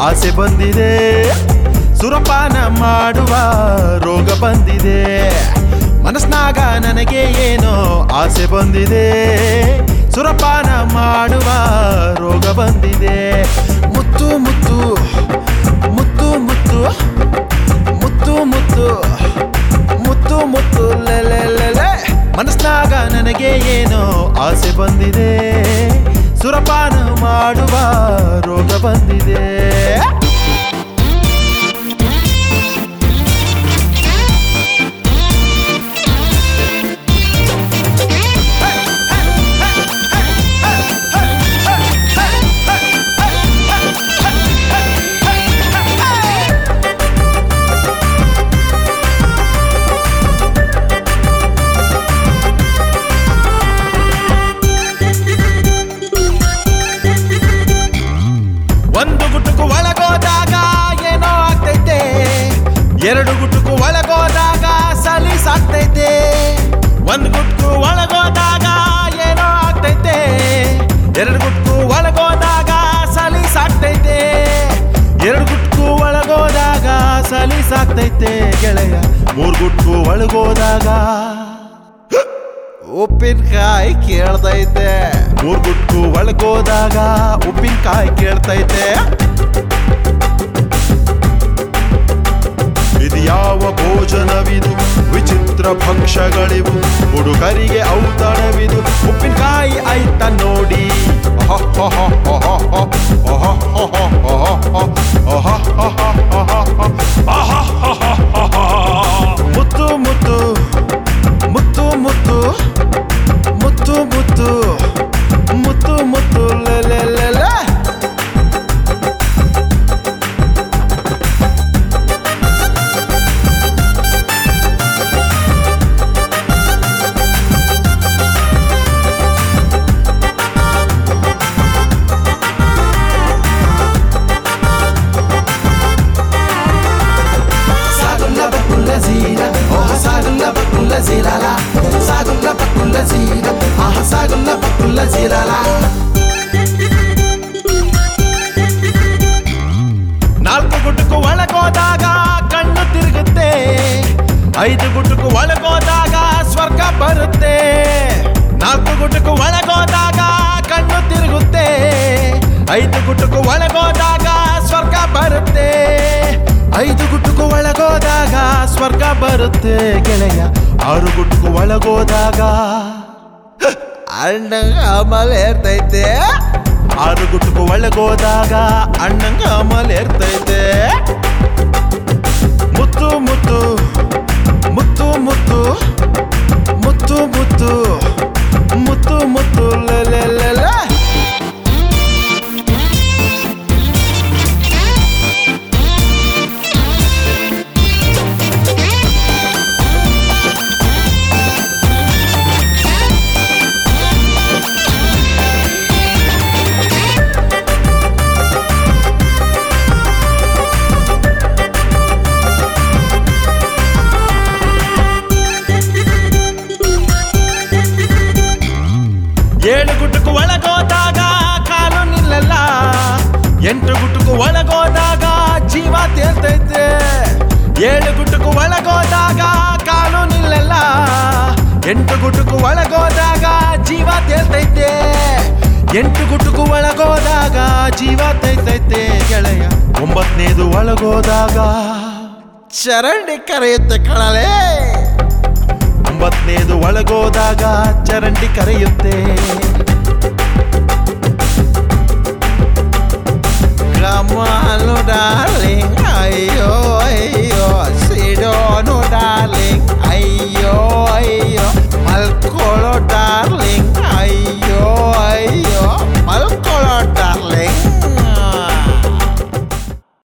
ಆಸೆ ಬಂದಿದೆ ಸುರಪಾನ ಮಾಡುವ ರೋಗ ಬಂದಿದೆ ಮನಸ್ನಾಗ ನನಗೆ ಏನೋ ಆಸೆ ಬಂದಿದೆ ಸುರಪಾನ ಮಾಡುವ ರೋಗ ಬಂದಿದೆ ಮುತ್ತು ಮುತ್ತು ಮುತ್ತು ಮುತ್ತು ಮುತ್ತು ಮುತ್ತು ಮುತ್ತು ಮುತ್ತು ಲೆಲೆ ಲೆಲೆ ಮನಸ್ನಾಗ ನನಗೆ ಏನೋ ಆಸೆ ಬಂದಿದೆ ಸುರಪಾನ ಮಾಡುವ ರೋಗ ಬಂದಿದೆ ಒಂದು ಗುಟುಕು ಒಳಗೋದಾಗ ಏನೋ ಆಗ್ತೈತೆ ಎರಡು ಗುಟುಕು ಒಳಗೋದಾಗ ಸಲೀಸಾಗ್ತೈತೆ ಒಂದು ಗುಟ್ಕು ಒಳಗೋದಾಗ ಏನೋ ಆಗ್ತೈತೆ ಎರಡು ಗುಟ್ಕು ಒಳಗೋದಾಗ ಸಲೀಸಾಗ್ತೈತೆ ಎರಡು ಗುಟ್ಕು ಒಳಗೋದಾಗ ಸಲೀಸಾಗ್ತೈತೆ ಗೆಳೆಯ ಮೂರು ಗುಟ್ಕು ಒಳಗೋದಾಗ ಉಪ್ಪಿನಕಾಯಿ ಕೇಳ್ತೈತೆ ಮೂರ್ ಗುಟ್ಕು ಒಳಗೋದಾಗ ಉಪ್ಪಿನಕಾಯಿ ಕೇಳ್ತೈತೆ ಇದು ಯಾವ ಭೋಜನವಿದು ವಿಚಿತ್ರ ಭಕ್ಷ್ಯಗಳಿವು ಹುಡುಗರಿಗೆ ಔತಣವಿದು ಉಪ್ಪಿನಕಾಯಿ ಆಯ್ತ ನೋಡಿ ಮುತ್ತು ಮುತ್ತು ಮುತ್ತು ಮುತ್ತು ಮುತ್ತು ಮುತ್ತು ಮುತ್ತು ಮುತ್ತು ಲೆಲೆ ಲೆಲೆ Sagulla bakulla zira, oh sagulla bakulla zira la. Sagulla bakulla zira, ah sagulla bakulla zira la. ನಾಲ್ಕು ಗುಟುಕು ಒಳಗೋದಾಗ ಕಣ್ಣು ತಿರುಗುತ್ತೆ ಐದು ಗುಟುಕು ಒಳಗೋದಾಗ ಸ್ವರ್ಗ ಬರುತ್ತೆ ನಾಲ್ಕು ಗುಟುಕು ಒಳಗೋದಾಗ ಕಣ್ಣು ತಿರುಗುತ್ತೆ ಐದು ಗುಟುಕು ಒಳಗೋದಾಗ ಸ್ವರ್ಗ ಬರುತ್ತೆ ಐದು ಗುಟುಕು ಒಳಗೋದಾಗ ಸ್ವರ್ಗ ಬರುತ್ತೆ ಗೆಳೆಯ ಆರು ಗುಟುಕು ಒಳಗೋದಾಗ ಅಣ್ಣಂಗ ಅಮಲ್ ಏರ್ತೈತೆ ಆರು ಗುಟುಕು ಒಳಗೋದಾಗ ಅಣ್ಣಂಗ ಅಮಲ್ ಏರ್ತೈತೆ ಮುತ್ತು ಮುತ್ತು ಮುತ್ತು ಮುತ್ತು ಮುತ್ತು ಮುತ್ತು ಮುತ್ತು ಮುತ್ತು ಲೆಲೆ ಲೆಲೆ ಏಳು ಗುಟುಕು ಒಳಗೋದಾಗ ಕಾಲು ನಿಲ್ಲಲ್ಲ ಎಂಟು ಗುಟುಕು ಒಳಗೋದಾಗ ಜೀವ ತೇರ್ತೈತೆ ಏಳು ಗುಟುಕು ಒಳಗೋದಾಗ ಕಾಲು ನಿಲ್ಲಲ್ಲ ಎಂಟು ಗುಟುಕು ಒಳಗೋದಾಗ ಜೀವ ತೇರ್ತೈತೆ ಎಂಟು ಗುಟುಕು ಒಳಗೋದಾಗ ಜೀವ ತೈತೈತೆ ಗೆಳೆಯ ಒಂಬತ್ತನೇದು ಒಳಗೋದಾಗ ಚರಂಡಿ ಕರೆಯುತ್ತೆ ಕಣಲೇ ಒಂಬತ್ತನೇದು ಒಳಗೋದಾಗ ಚರಂಡಿ ಕರೆಯುತ್ತೆ ಕಮಾಲು ಡಾರ್ಲಿಂಗ್